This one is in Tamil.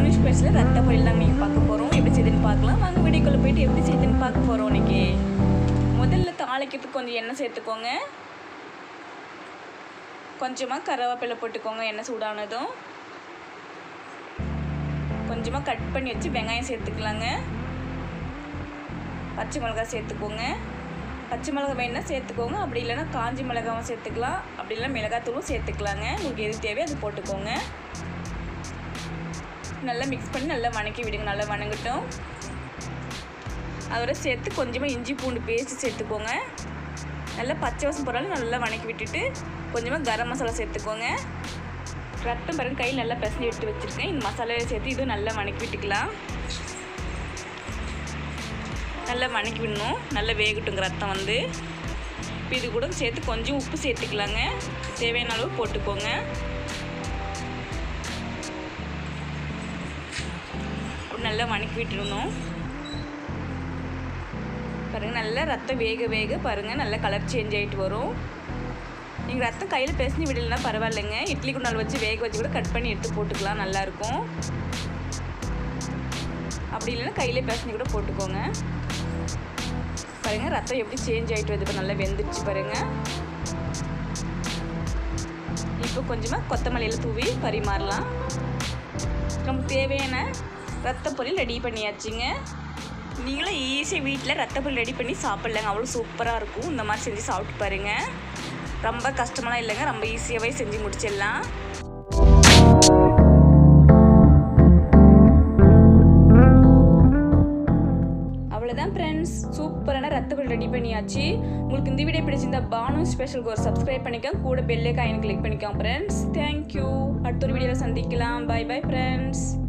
பானு ஸ்பெஷலில் ரத்த பொரியல் தாங்க நீங்கள் பார்க்க போகிறோம் எப்படி செய்யுதுன்னு பார்க்கலாம் வாங்க வீடியோக்குள்ளே போயிட்டு எப்படி செய்யுதுன்னு பார்க்க போகிறோம் இன்னைக்கு முதல்ல தாளிக்கிறதுக்கு கொஞ்சம் எண்ணெய் சேர்த்துக்கோங்க கொஞ்சமாக கருவேப்பிலை போட்டுக்கோங்க எண்ணெய் சூடானதும் கொஞ்சமாக கட் பண்ணி வச்சு வெங்காயம் சேர்த்துக்கலாங்க பச்சை மிளகாய் சேர்த்துக்கோங்க பச்சை மிளகாய் வேணுன்னா சேர்த்துக்கோங்க அப்படி இல்லைன்னா காஞ்சி மிளகாவும் சேர்த்துக்கலாம் அப்படி இல்லைன்னா மிளகாத்தூளும் சேர்த்துக்கலாங்க உங்களுக்கு எது தேவையோ அது போட்டுக்கோங்க நல்லா மிக்ஸ் பண்ணி நல்லா வணக்கி விடுங்க நல்லா வணங்கட்டும் அதோட சேர்த்து கொஞ்சமாக இஞ்சி பூண்டு பேஸ்ட் சேர்த்துக்கோங்க நல்லா பச்சை வாசம் போகிறாலும் நல்லா வணக்கி விட்டுட்டு கொஞ்சமாக கரம் மசாலா சேர்த்துக்கோங்க ரத்தம் பாருங்க கையில் நல்லா பிசைஞ்சு எடுத்து வச்சுருக்கேன் இந்த மசாலாவை சேர்த்து இதுவும் நல்லா வணக்கி விட்டுக்கலாம் நல்லா வணக்கி விடணும் நல்லா வேகட்டுங்க ரத்தம் வந்து இப்போ இது கூட சேர்த்து கொஞ்சம் உப்பு சேர்த்துக்கலாங்க தேவையான அளவு போட்டுக்கோங்க நல்லா வணக்கி விட்டுருணும் பாருங்கள் நல்லா ரத்தம் வேக வேக பாருங்கள் நல்லா கலர் சேஞ்ச் ஆகிட்டு வரும் நீங்கள் ரத்தம் கையில் பிசைஞ்சு விடலைன்னா பரவாயில்லைங்க இட்லி குண்டால் வச்சு வேக வச்சு கூட கட் பண்ணி எடுத்து போட்டுக்கலாம் நல்லாயிருக்கும் அப்படி இல்லைன்னா கையிலே பிசைஞ்சு கூட போட்டுக்கோங்க பாருங்கள் ரத்தம் எப்படி சேஞ்ச் ஆகிட்டு வருது இப்போ நல்லா வெந்துருச்சு பாருங்கள் இப்போ கொஞ்சமாக கொத்தமல்லியில் தூவி பரிமாறலாம் நமக்கு தேவையான ரத்த பொரியல் ரெடி பண்ணியாச்சுங்க நீங்களும் ஈஸியாக வீட்டில் ரத்த பொரியல் ரெடி பண்ணி சாப்பிட்லங்க அவ்வளோ சூப்பராக இருக்கும் இந்த மாதிரி செஞ்சு சாப்பிட்டு பாருங்கள் ரொம்ப கஷ்டமெல்லாம் இல்லைங்க ரொம்ப ஈஸியாகவே செஞ்சு முடிச்சிடலாம் அவ்வளோதான் ஃப்ரெண்ட்ஸ் சூப்பரான ரத்த பொரியல் ரெடி பண்ணியாச்சு உங்களுக்கு இந்த வீடியோ பிடிச்சிருந்தா பானு ஸ்பெஷலுக்கு ஒரு சப்ஸ்கிரைப் பண்ணிக்கோங்க கூட பெல்லே காயின் கிளிக் பண்ணிக்கோங்க ஃப்ரெண்ட்ஸ் தேங்க்யூ அடுத்த ஒரு வீடியோவில் சந்திக்கலாம் பை பை ஃப்ரெண்ட்ஸ்